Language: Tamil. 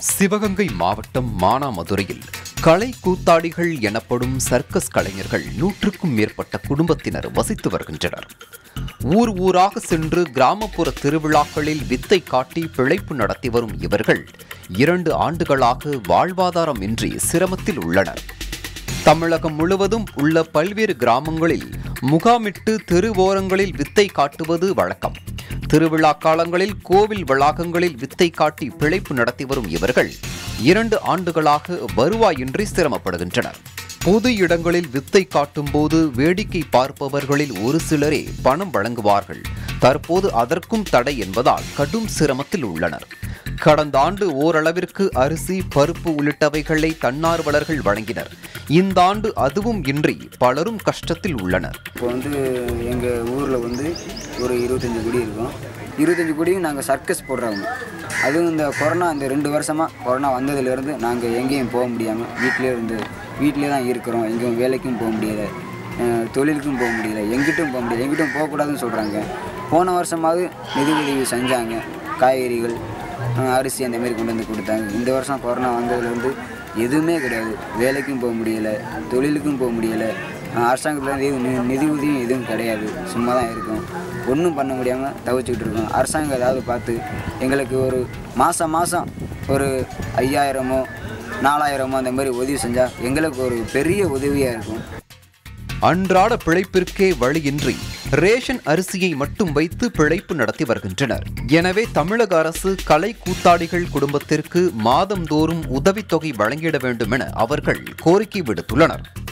சிவகங்கை மாவட்டம் மானாமதுரையில் கலை கூத்தாடிகள் எனப்படும் சர்க்கஸ் கலைஞர்கள் நூற்றுக்கும் மேற்பட்ட குடும்பத்தினர் வசித்து வருகின்றனர் ஊர் ஊராக சென்று கிராமப்புற திருவிழாக்களில் வித்தை காட்டி பிழைப்பு நடத்தி வரும் இவர்கள் இரண்டு ஆண்டுகளாக வாழ்வாதாரம் இன்றி சிரமத்தில் உள்ளனர் தமிழகம் முழுவதும் உள்ள பல்வேறு கிராமங்களில் முகாமிட்டு தெருவோரங்களில் வித்தை காட்டுவது வழக்கம் திருவிழா காலங்களில் கோவில் வளாகங்களில் வித்தை காட்டி பிழைப்பு நடத்தி வரும் இவர்கள் இரண்டு ஆண்டுகளாக வருவாயின்றி சிரமப்படுகின்றனர் பொது இடங்களில் வித்தை காட்டும் போது வேடிக்கை பார்ப்பவர்களில் ஒரு சிலரே பணம் வழங்குவார்கள் தற்போது அதற்கும் தடை என்பதால் கடும் சிரமத்தில் உள்ளனர் கடந்த ஆண்டு ஓரளவிற்கு அரிசி பருப்பு உள்ளிட்டவைகளை தன்னார்வலர்கள் வழங்கினர் இந்த ஆண்டு அதுவும் இன்றி பலரும் கஷ்டத்தில் உள்ளனர் இப்போ வந்து எங்கள் ஊரில் வந்து ஒரு இருபத்தஞ்சி குடி இருக்கும் இருபத்தஞ்சி குடியும் நாங்கள் சர்க்கஸ் போடுறவங்க அதுவும் இந்த கொரோனா இந்த ரெண்டு வருஷமாக கொரோனா வந்ததுலேருந்து நாங்கள் எங்கேயும் போக முடியாமல் வீட்டிலே இருந்து வீட்டிலே தான் இருக்கிறோம் எங்கேயும் வேலைக்கும் போக முடியல அஹ் தொழிலுக்கும் போக முடியல எங்கிட்டும் போக முடியல எங்கிட்டும் போகக்கூடாதுன்னு சொல்கிறாங்க போன வருஷமாவது நிதி உதவி செஞ்சாங்க காய்கறிகள் அஹ் அரிசி அந்த மாதிரி கொண்டு வந்து கொடுத்தாங்க இந்த வருஷம் கொரோனா வந்ததுலேருந்து எதுவுமே கிடையாது வேலைக்கும் போக முடியலை தொழிலுக்கும் போக முடியலை அரசாங்கத்தில் எதுவும் நி- நிதி உதவியும் எதுவும் கிடையாது சும்மா தான் இருக்கும் ஒன்றும் பண்ண முடியாமல் தவிச்சுக்கிட்டு இருக்கோம் அரசாங்கம் ஏதாவது பார்த்து எங்களுக்கு ஒரு மாதம் மாதம் ஒரு ஐயாயிரமோ நாலாயிரமோ அந்த மாதிரி உதவி செஞ்சால் எங்களுக்கு ஒரு பெரிய உதவியாக இருக்கும் அன்றாட பிழைப்பிற்கே வழியின்றி ரேஷன் அரிசியை மட்டும் வைத்து பிழைப்பு நடத்தி வருகின்றனர் எனவே தமிழக அரசு கலை கூத்தாடிகள் குடும்பத்திற்கு மாதந்தோறும் உதவித்தொகை வழங்கிட வேண்டும் என அவர்கள் கோரிக்கை விடுத்துள்ளனர்